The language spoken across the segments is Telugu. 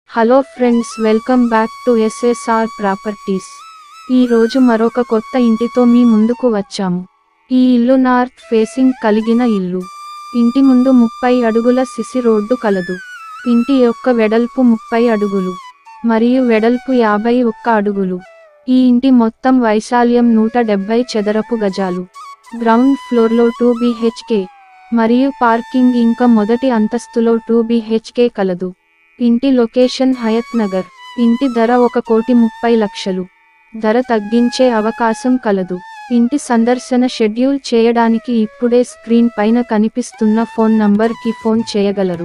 hello friends welcome back to SSR properties ఈ రోజు మరొక కొత్త ఇంటితో మీ ముందుకు వచ్చాము ఈ ఇల్లు నార్త్ ఫేసింగ్ కలిగిన ఇల్లు ఇంటి ముందు ముప్పై అడుగుల సిసి రోడ్డు కలదు ఇంటి యొక్క వెడల్పు ముప్పై అడుగులు మరియు వెడల్పు యాభై ఒక్క అడుగులు ఈ ఇంటి మొత్తం వైశాల్యం నూట డెబ్బై చదరపు గజాలు గ్రౌండ్ ఫ్లోర్లో టూ బిహెచ్కే మరియు పార్కింగ్ ఇంకా మొదటి అంతస్తులో టూ బిహెచ్కే కలదు ఇంటి లొకేషన్ హయత్ నగర్ ఇంటి ధర ఒక కోటి ముప్పై లక్షలు ధర తగ్గించే అవకాశం కలదు ఇంటి సందర్శన షెడ్యూల్ చేయడానికి ఇప్పుడే స్క్రీన్ పైన కనిపిస్తున్న ఫోన్ నంబర్కి ఫోన్ చేయగలరు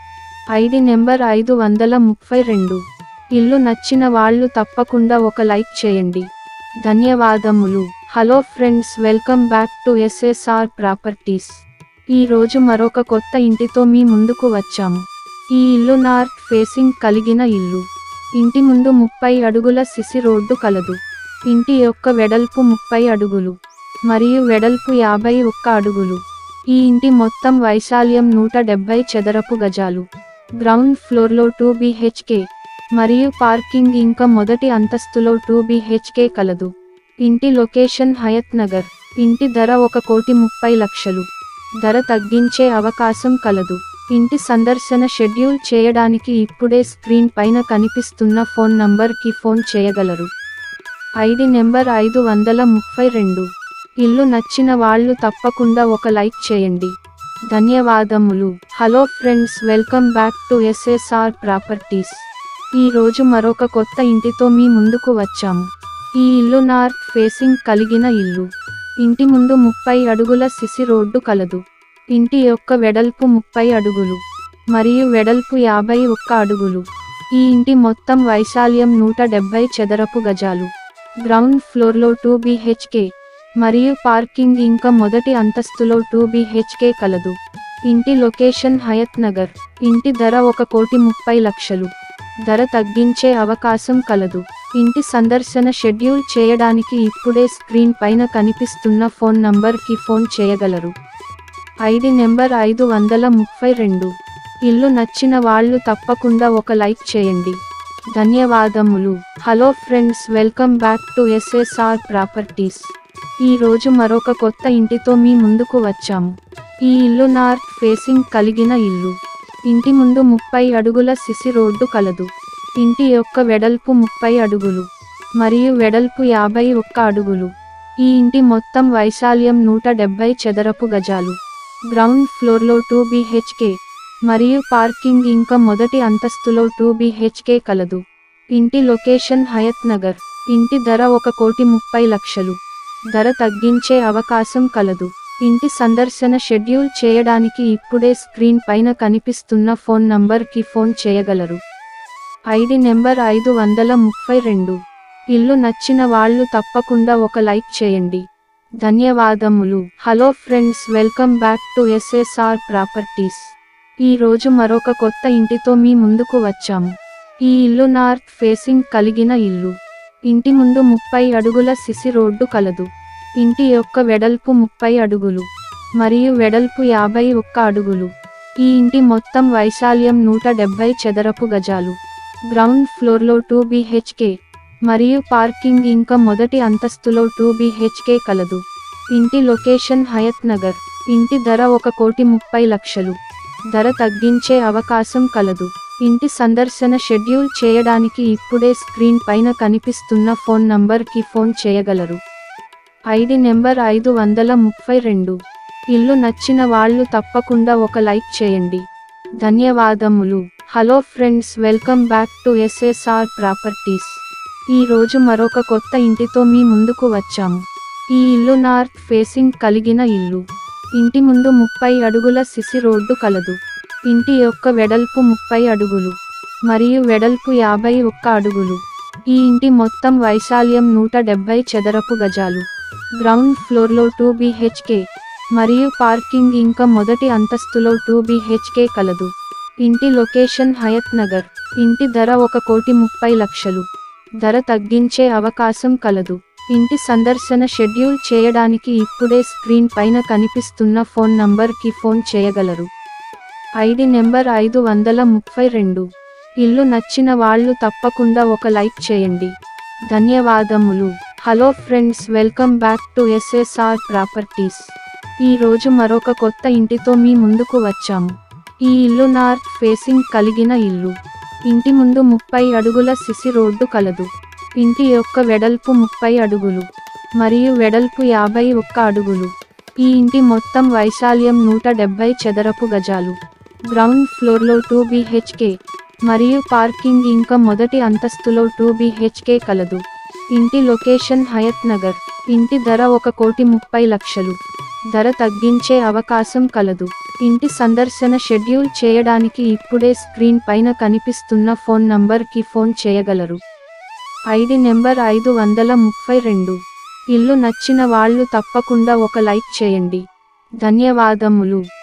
ఐడి నెంబర్ ఐదు వందల ముప్పై రెండు ఇల్లు నచ్చిన వాళ్ళు తప్పకుండా ఒక లైక్ చేయండి ధన్యవాదములు hello friends welcome back to SSR properties ఈ రోజు మరొక కొత్త ఇంటితో మీ ముందుకు వచ్చాము ఈ ఇల్లు నార్త్ ఫేసింగ్ కలిగిన ఇల్లు ఇంటి ముందు ముప్పై అడుగుల సిసి రోడ్డు కలదు ఇంటి యొక్క వెడల్పు ముప్పై అడుగులు మరియు వెడల్పు యాభై ఒక్క అడుగులు ఈ ఇంటి మొత్తం వైశాల్యం నూట డెబ్బై చదరపు గజాలు గ్రౌండ్ ఫ్లోర్లో టూ బిహెచ్కే మరియు పార్కింగ్ ఇంకా మొదటి అంతస్తులో టూ బిహెచ్కే కలదు ఇంటి లొకేషన్ హయత్ నగర్ ఇంటి ధర ఒక కోటి ముప్పై లక్షలు ధర తగ్గించే అవకాశం కలదు ఇంటి సందర్శన షెడ్యూల్ చేయడానికి ఇప్పుడే స్క్రీన్ పైన కనిపిస్తున్న ఫోన్ నంబర్కి ఫోన్ చేయగలరు ఐడి నెంబర్ ఐదు వందల ముప్పై రెండు ఇల్లు నచ్చిన వాళ్ళు తప్పకుండా ఒక లైక్ చేయండి ధన్యవాదములు hello friends welcome back to SSR properties ఈ రోజు మరొక కొత్త ఇంటితో మీ ముందుకు వచ్చాము ఈ ఇల్లు నార్త్ ఫేసింగ్ కలిగిన ఇల్లు ఇంటి ముందు ముప్పై అడుగుల సిసి రోడ్డు కలదు ఇంటి యొక్క వెడల్పు ముప్పై అడుగులు మరియు వెడల్పు యాభై ఒక్క అడుగులు ఈ ఇంటి మొత్తం వైశాల్యం నూట డెబ్బై చదరపు గజాలు గ్రౌండ్ ఫ్లోర్లో టూ బిహెచ్కే మరియు పార్కింగ్ ఇంకా మొదటి అంతస్తులో టూ బిహెచ్కే కలదు ఇంటి లొకేషన్ హయత్ నగర్ ఇంటి ధర ఒక కోటి ముప్పై లక్షలు ధర తగ్గించే అవకాశం కలదు ఇంటి సందర్శన షెడ్యూల్ చేయడానికి ఇప్పుడే స్క్రీన్ పైన కనిపిస్తున్న ఫోన్ నంబర్కి ఫోన్ చేయగలరు ఐడి నెంబర్ ఐదు వందల ముప్పై రెండు ఇల్లు నచ్చిన వాళ్ళు తప్పకుండా ఒక లైక్ చేయండి ధన్యవాదములు hello friends welcome back to SSR properties ఈ రోజు మరొక కొత్త ఇంటితో మీ ముందుకు వచ్చాము ఈ ఇల్లు నార్త్ ఫేసింగ్ కలిగిన ఇల్లు ఇంటి ముందు ముప్పై అడుగుల సిసి రోడ్డు కలదు ఇంటి యొక్క వెడల్పు ముప్పై అడుగులు మరియు వెడల్పు యాభై ఒక్క అడుగులు ఈ ఇంటి మొత్తం వైశాల్యం నూట డెబ్బై చదరపు గజాలు గ్రౌండ్ ఫ్లోర్లో టూ బిహెచ్కే మరియు పార్కింగ్ ఇంకా మొదటి అంతస్తులో టూ బిహెచ్కే కలదు ఇంటి లొకేషన్ హయత్ నగర్ ఇంటి ధర ఒక కోటి ముప్పై లక్షలు ధర తగ్గించే అవకాశం కలదు ఇంటి సందర్శన షెడ్యూల్ చేయడానికి ఇప్పుడే స్క్రీన్ పైన కనిపిస్తున్న ఫోన్ నంబర్కి ఫోన్ చేయగలరు ఐడి నెంబర్ ఐదు వందల ముప్పై రెండు ఇల్లు నచ్చిన వాళ్ళు తప్పకుండా ఒక లైక్ చేయండి ధన్యవాదములు hello friends welcome back to SSR properties ఈ రోజు మరొక కొత్త ఇంటితో మీ ముందుకు వచ్చాము ఈ ఇల్లు నార్త్ ఫేసింగ్ కలిగిన ఇల్లు ఇంటి ముందు ముప్పై అడుగుల సిసి రోడ్డు కలదు ఇంటి యొక్క వెడల్పు ముప్పై అడుగులు మరియు వెడల్పు యాభై ఒక్క అడుగులు ఈ ఇంటి మొత్తం వైశాల్యం నూట డెబ్బై చదరపు గజాలు గ్రౌండ్ ఫ్లోర్లో టూ బిహెచ్కే మరియు పార్కింగ్ ఇంకా మొదటి అంతస్తులో టూ బిహెచ్కే కలదు ఇంటి లొకేషన్ హయత్ నగర్ ఇంటి ధర ఒక కోటి ముప్పై లక్షలు ధర తగ్గించే అవకాశం కలదు ఇంటి సందర్శన షెడ్యూల్ చేయడానికి ఇప్పుడే స్క్రీన్ పైన కనిపిస్తున్న ఫోన్ నంబర్కి ఫోన్ చేయగలరు ఐడి నెంబర్ ఐదు వందల ముప్పై రెండు ఇల్లు నచ్చిన వాళ్ళు తప్పకుండా ఒక లైక్ చేయండి ధన్యవాదములు hello friends welcome back to SSR properties ఈ రోజు మరొక కొత్త ఇంటితో మీ ముందుకు వచ్చాము ఈ ఇల్లు నార్త్ ఫేసింగ్ కలిగిన ఇల్లు ఇంటి ముందు ముప్పై అడుగుల సిసి రోడ్డు కలదు ఇంటి యొక్క వెడల్పు ముప్పై అడుగులు మరియు వెడల్పు యాభై ఒక్క అడుగులు ఈ ఇంటి మొత్తం వైశాల్యం నూట డెబ్బై చదరపు గజాలు గ్రౌండ్ ఫ్లోర్లో టూ బిహెచ్కే మరియు పార్కింగ్ ఇంకా మొదటి అంతస్తులో టూ బిహెచ్కే కలదు ఇంటి లొకేషన్ హయత్ నగర్ ఇంటి ధర ఒక కోటి ముప్పై లక్షలు ధర తగ్గించే అవకాశం కలదు ఇంటి సందర్శన షెడ్యూల్ చేయడానికి ఇప్పుడే స్క్రీన్ పైన కనిపిస్తున్న ఫోన్ నంబర్కి ఫోన్ చేయగలరు ఐడి నెంబర్ ఐదు వందల ముప్పై రెండు ఇల్లు నచ్చిన వాళ్ళు తప్పకుండా ఒక లైక్ చేయండి ధన్యవాదములు hello friends welcome back to SSR properties ఈ రోజు మరొక కొత్త ఇంటితో మీ ముందుకు వచ్చాము ఈ ఇల్లు నార్త్ ఫేసింగ్ కలిగిన ఇల్లు ఇంటి ముందు ముప్పై అడుగుల సిసి రోడ్డు కలదు ఇంటి యొక్క వెడల్పు ముప్పై అడుగులు మరియు వెడల్పు యాభై ఒక్క అడుగులు ఈ ఇంటి మొత్తం వైశాల్యం నూట డెబ్బై చదరపు గజాలు గ్రౌండ్ ఫ్లోర్లో టూ బిహెచ్కే మరియు పార్కింగ్ ఇంకా మొదటి అంతస్తులో టూ బిహెచ్కే కలదు ఇంటి లొకేషన్ హయత్ నగర్ ఇంటి ధర ఒక కోటి ముప్పై లక్షలు ధర తగ్గించే అవకాశం కలదు ఇంటి సందర్శన షెడ్యూల్ చేయడానికి ఇప్పుడే స్క్రీన్ పైన కనిపిస్తున్న ఫోన్ నంబర్కి ఫోన్ చేయగలరు ఐడి నెంబర్ ఐదు వందల ముప్పై రెండు ఇల్లు నచ్చిన వాళ్ళు తప్పకుండా ఒక లైక్ చేయండి ధన్యవాదములు